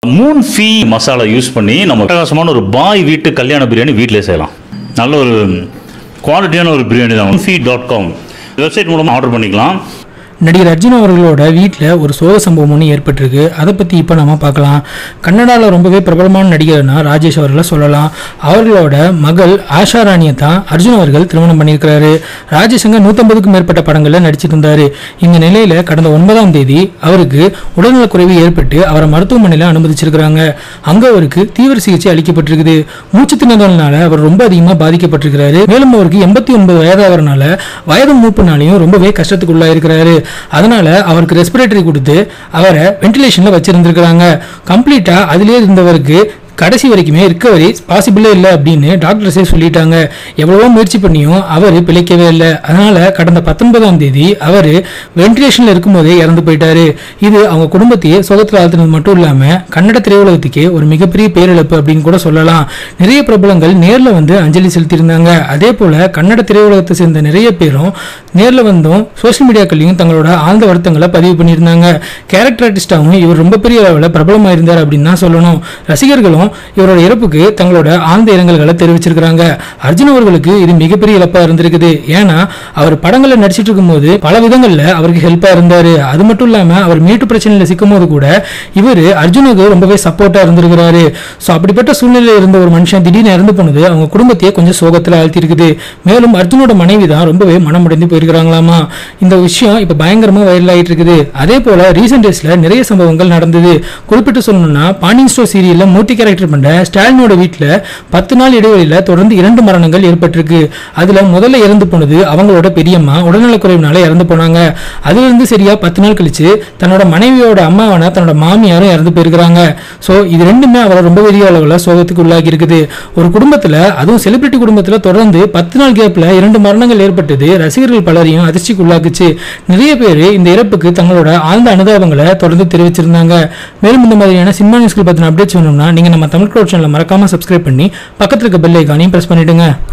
Moon ஃபீ masala use பண்ணி நம்ம பிரகாசமான ஒரு பாய் வீட்டு கல்யாண பிரியாணி வீட்டிலே செய்யலாம் நல்ல ஒரு குவாலிட்டியான ஒரு பிரியாணி தான் ஃபீ டாட் காம் வெப்சைட் மூலமாக ஆர்டர் பண்ணிக்கலாம் நடிகர் அர்ஜுன் அவர்களோட வீட்டில் ஒரு சோக சம்பவம் ஒன்று ஏற்பட்டிருக்கு அதை பற்றி இப்போ நம்ம பார்க்கலாம் கன்னடாவில் ரொம்பவே பிரபலமான நடிகர்னா ராஜேஷ் அவர்களை சொல்லலாம் அவர்களோட மகள் ஆஷா ராணியை தான் அர்ஜுன் அவர்கள் திருமணம் பண்ணியிருக்கிறாரு ராஜேஷ் அங்கே நூற்றம்பதுக்கும் மேற்பட்ட படங்களில் நடிச்சிட்டு இருந்தார் இந்த நிலையில் கடந்த ஒன்பதாம் தேதி அவருக்கு உடல்நலக்குறைவு ஏற்பட்டு அவரை மருத்துவமனையில் அனுமதிச்சிருக்கிறாங்க அங்கே அவருக்கு தீவிர சிகிச்சை அளிக்கப்பட்டிருக்குது மூச்சு திணறல்னால அவர் ரொம்ப அதிகமாக பாதிக்கப்பட்டிருக்கிறாரு மேலும் அவருக்கு எண்பத்தி ஒன்பது வயதாகிறனால வயது மூப்புனாலையும் ரொம்பவே கஷ்டத்துக்குள்ளாயிருக்கிறாரு அதனால அவருக்கு ரெஸ்பிரேட்டரி கொடுத்து அவரை வென்டிலேஷன்ல வச்சிருந்திருக்கிறாங்க கம்ப்ளீட்டா அதிலே இருந்தவருக்கு கடைசி வரைக்குமே ரிக்கவரி பாசிபிளே இல்லை அப்படின்னு டாக்டர்ஸே சொல்லிட்டாங்க எவ்வளவோ முயற்சி பண்ணியும் அவர் பிழைக்கவே இல்லை அதனால கடந்த பத்தொன்பதாம் தேதி அவர் வென்டிலேஷன்ல இருக்கும்போதே இறந்து போயிட்டாரு இது அவங்க குடும்பத்தையே சுகத்தில் ஆழ்த்தினது மட்டும் இல்லாம கன்னட திரையுலகத்துக்கே ஒரு மிகப்பெரிய பேரிழப்பு அப்படின்னு கூட சொல்லலாம் நிறைய பிரபலங்கள் நேர்ல வந்து அஞ்சலி செலுத்தியிருந்தாங்க அதே போல கன்னட திரையுலகத்தை சேர்ந்த நிறைய பேரும் நேர்ல வந்தும் சோஷியல் மீடியாக்கள்லையும் தங்களோட ஆழ்ந்த வருத்தங்களை பதிவு பண்ணியிருந்தாங்க கேரக்டர் ஆர்டிஸ்டாகவும் இவர் ரொம்ப பெரிய அளவில் பிரபலமாக இருந்தார் அப்படின்னு தான் சொல்லணும் ரசிகர்களும் இவரோட இறப்புக்கு தங்களோட ஆழ்ந்த இரங்கல்களை தெரிவிச்சிருக்கிறாங்க அர்ஜுன் அவர்களுக்கு இது மிகப்பெரிய இழப்பா இருந்திருக்குது ஏன்னா அவர் படங்களில் நடிச்சிட்டு இருக்கும்போது பல விதங்கள்ல அவருக்கு ஹெல்ப்பா இருந்தாரு அது மட்டும் இல்லாம அவர் மீட்டு பிரச்சனையில சிக்கும் போது கூட இவர் அர்ஜுனுக்கு ரொம்பவே சப்போர்ட்டா இருந்திருக்கிறாரு ஸோ அப்படிப்பட்ட சூழ்நிலையில் இருந்த ஒரு மனுஷன் திடீர்னு இறந்து போனது அவங்க குடும்பத்தையே கொஞ்சம் சோகத்தில் ஆழ்த்தி இருக்குது மேலும் அர்ஜுனோட மனைவி தான் ரொம்பவே மனமுடைந்து போயிருக்கிறாங்களாமா இந்த விஷயம் இப்போ பயங்கரமா வைரல் ஆயிட்டு இருக்குது அதே போல ரீசெண்ட் டேஸ்ல நிறைய சம்பவங்கள் நடந்தது குறிப்பிட்டு சொல்லணும்னா பாண்டியன் ஸ்டோர் சீரியல்ல மூர்த்தி கேரக்டர் பண்ண ஸ்டாலினோட வீட்டில் பத்து நாள் இடைவெளியில தொடர்ந்து இரண்டு மரணங்கள் ஏற்பட்டிருக்கு அதுல முதல்ல இறந்து போனது அவங்களோட பெரியம்மா உடல்நலக்குறைவினால இறந்து போனாங்க அதுல இருந்து சரியா பத்து நாள் கழிச்சு தன்னோட மனைவியோட அம்மாவான தன்னோட மாமியாரும் இறந்து போயிருக்கிறாங்க ஸோ இது ரெண்டுமே அவரை ரொம்ப பெரிய அளவில் சோகத்துக்கு உள்ளாகி இருக்குது ஒரு குடும்பத்துல அதுவும் செலிபிரிட்டி குடும்பத்துல தொடர்ந்து பத்து நாள் கேப்ல இரண்டு மரணங்கள் ஏற்பட்டது ரசிகர்கள் பலரையும் அதிர்ச்சிக்கு உள்ளாக்குச்சு நிறைய பேர் இந்த இறப்புக்கு தங்களோட ஆழ்ந்த அனுதாபங்களை தொடர்ந்து தெரிவிச்சிருந்தாங்க மேலும் இந்த மாதிரியான சினிமா நியூஸ்கள் பத்தின அப்டேட்ஸ் வேணும்னா நீங்க நம்ம தமிழ் க்ரோட் சேனலை மறக்காம சப்ஸ்கிரைப் பண்ணி பக்கத்துல இருக்க பெல் ஐக்கானையும் பிரஸ் பண்ணிடுங்க